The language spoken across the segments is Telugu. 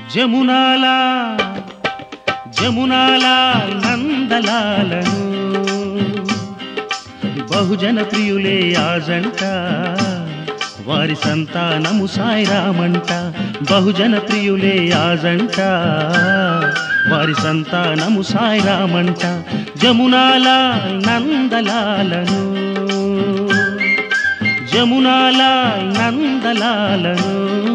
జమునాల జమునాల నందలాలను బహుజన ప్రియులే ఆజంట వారి సంతానము సాయిరామంట బహుజన ప్రియులే ఆజంట వారి సంతానము సాయిరామంట జమునాల నందలాలను జమునాల నందలాలను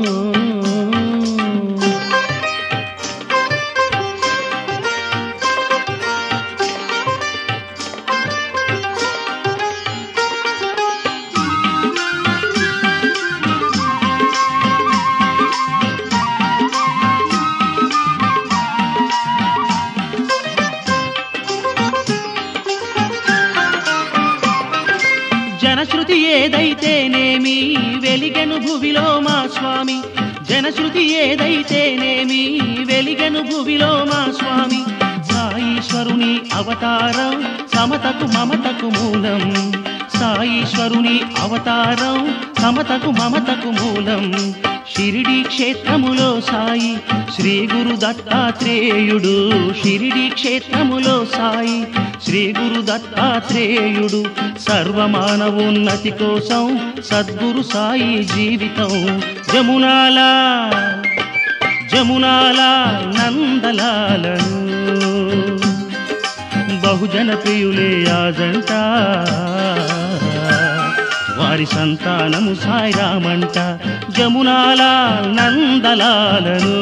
జనశ్రుతి ఏదైతేనేమి వెలిగెను భువిలో మా స్వామి జనశ్రుతి ఏదైతేనేమి వెలిగెను భువిలో మా స్వామి సాయీశ్వరుని అవతారం సమతకు మమతకు మూలం సాయీశ్వరుని అవతారం సమతకు మమతకు మూలం షిరిడి క్షేత్రములో సాయి శ్రీ గురు దత్తాత్రేయుడు షిరిడి క్షేత్రములో సాయి శ్రీ గురు దత్తాత్రేయుడు సర్వమానవోన్నతి కోసం సద్గురు సాయి జీవితం జమునాల జమునాల నందలాలను బహుజన ప్రియులే ఆజంట వారి సంతానము సాయిరామంట జమునాల నందలాలను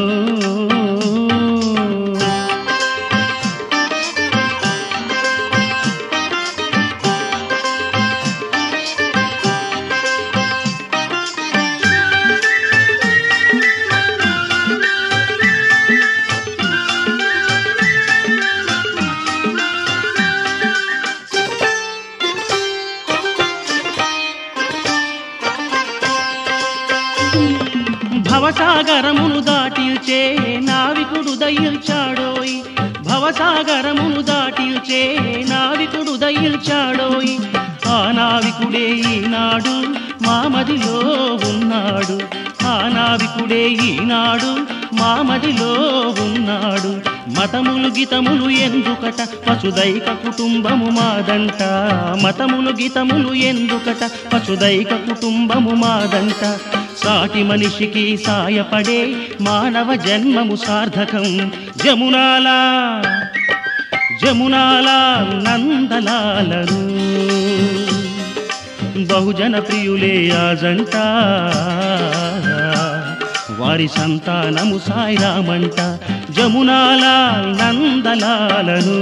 భవసాగరమును దాటిల్చే నావికుడు దయిల్చాడోయ్ భవసాగరమును దాటిల్చే నావికుడు దయిల్చాడోయ్ ఆ నావికుడే ఈనాడు మామదిలో ఉన్నాడు ఆ నావికుడే ఈనాడు మామదిలో ఉన్నాడు మతములు గితములు ఎందుకట పశుదైక కుటుంబము మాదంట మతములు గితములు ఎందుకట పశుదైక కుటుంబము మాదంట సాటి మనిషికి సాయపడే మానవ జన్మము సార్థకం జమునాల జమునాల నందలాలను బహుజన ప్రియులే ఆజంట వారి సంతానము సాయిరామంట జమునాల నందలాలను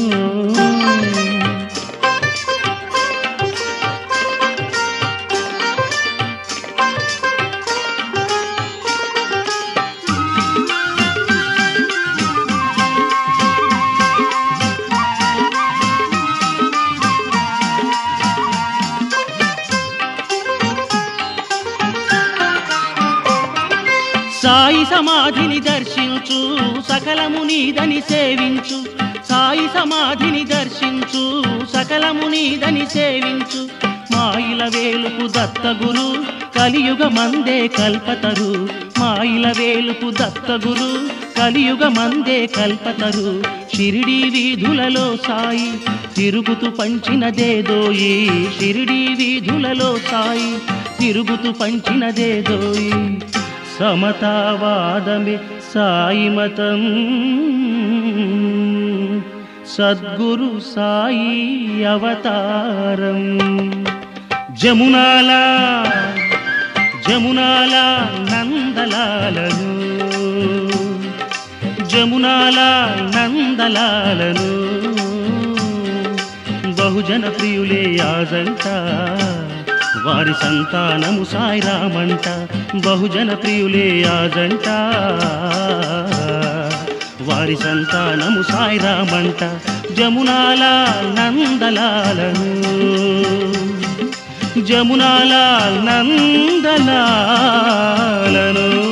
సాయి సమాధిని దర్శించు సకలము నీదని సేవించు సాయి సమాధిని దర్శించు సకలము నీదని సేవించు మాయిల వేలుపు దత్తగురు కలియుగ మందే కల్పతరు మాయిల వేలుపు దత్తగురు కలియుగ మందే కల్పతరు షిరిడి వీధులలో సాయి తిరుగుతూ పంచినదేదోయి షిరిడి వీధులలో సాయి తిరుగుతూ పంచినదేదోయి సమతావాదమే సాయి మతం సద్గురు సాయి అవతారం జమునాల జమునాల నందలాలను జమునాల నందలాలను బహుజన ప్రియులే ఆజంట వారి సంతానము సాయిరామంట బహుజన ప్రియులే ఆజంట వారి సంతానము సాయిరామంట జమునాల నందలాలను జమునాల నందలాలను